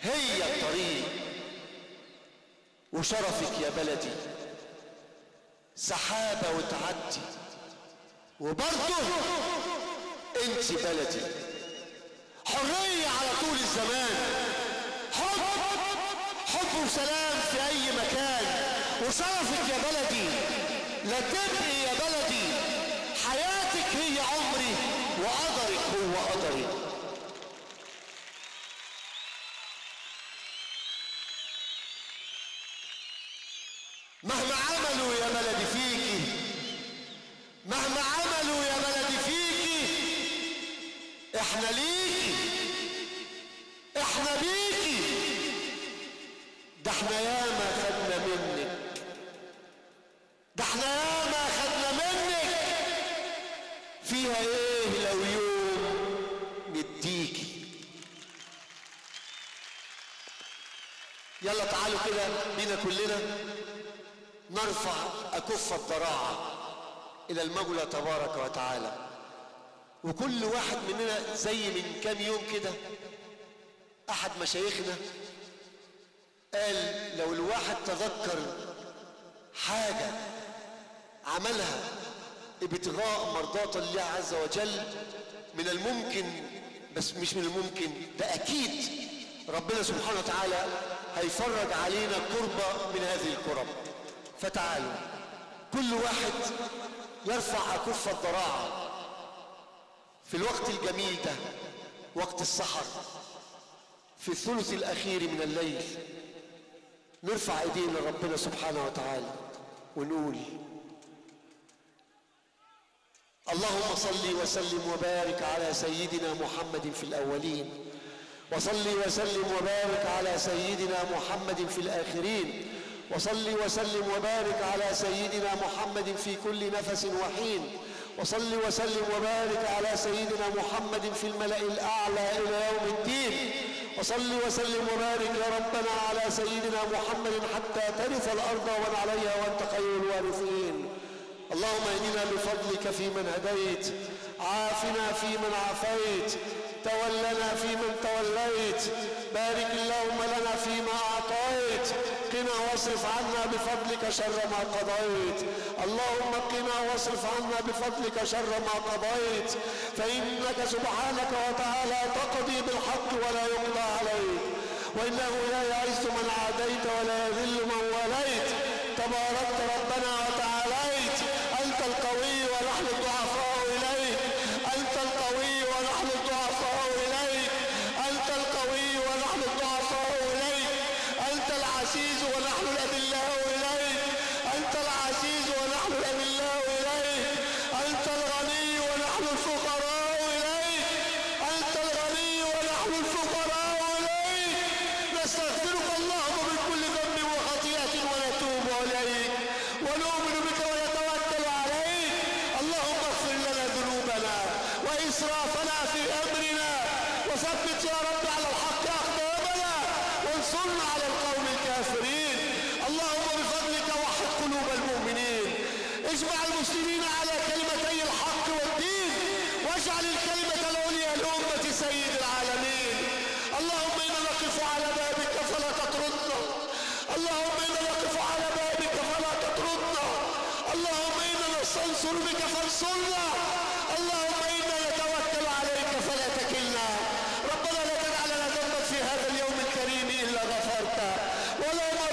هي الطريق وشرفك يا بلدي سحابة وتعدي وبرضه انت بلدي حرية على طول الزمان حب حب وسلام في اي مكان وشرفك يا بلدي لا تبقي يا بلدي حياتك هي عمري وقدرك هو قدري مهما عملوا يا بلدي فيكي مهما عملوا يا بلدي فيكي احنا ليكي احنا بيكي ده احنا ياما خدنا منك ده احنا ياما خدنا منك فيها ايه لو يوم نديكي يلا تعالوا كده بينا كلنا نرفع أكف الضراعة إلى المولى تبارك وتعالى وكل واحد مننا زي من كام يوم كده أحد مشايخنا قال لو الواحد تذكر حاجة عملها ابتغاء مرضاة الله عز وجل من الممكن بس مش من الممكن ده أكيد ربنا سبحانه وتعالى هيفرج علينا كربة من هذه الكرب فتعالوا كل واحد يرفع أكف الضراعة في الوقت الجميل ده وقت السحر في الثلث الأخير من الليل نرفع ايدينا لربنا سبحانه وتعالى ونقول اللهم صل وسلم وبارك على سيدنا محمد في الأولين وصل وسلم وبارك على سيدنا محمد في الآخرين وصل وسلم وبارك على سيدنا محمد في كل نفس وحين وصل وسلم وبارك على سيدنا محمد في الملأ الأعلى إلى يوم الدين وصل وسلم وبارك يا ربنا على سيدنا محمد حتى ترث الأرض ومن عليها وأنت خير الوارثين اللهم اهدنا بفضلك فيمن هديت عافنا فيمن عافيت تولنا فيمن توليت بارك اللهم لنا فيما أعطيت قنا واصرف عنا بفضلك شر ما قضيت اللهم قنا واصرف عنا بفضلك شر ما قضيت فإنك سبحانك وتعالى تقضي بالحق ولا يقضى عليك وإنه لا يعز من عاديت ولا يذل من وليت تباركت ربنا وتعاليت أنت القوي ونحن الضعفاء إليك أنت القوي ونحن الضعفاء إليك أنت القوي ونحن الضعفاء إليك أنت العزيز ونحن الأذلاء إليك أنت العزيز ونحن الأذلاء إليك أنت الغني ونحن الفقراء إليك أنت الغني ونحن الفقراء إليك نستغفرك اللهم من كل ذنب وخطيئة ونتوب إليك ونؤمن بك ونتوكل عليك اللهم اغفر لنا ذنوبنا وإسرافنا في أمرنا وثبت يا رب على الحق أقدامنا وانصرنا على القوم الكافرين اللهم بفضلك وحد قلوب المؤمنين اجمع المسلمين على كلمتي الحق والدين واجعل الكلمة العليا لأمة سيد العالمين اللهم إنا نقف على بابك فلا تطردنا اللهم إنا نقف على بابك فلا تطردنا اللهم إنا نستنصر بك فانصرنا اللهم إنا نتوكل عليك فلا تكلنا ربنا لا تدع لنا ذنبا في هذا اليوم الكريم إلا غفرته ولا مرة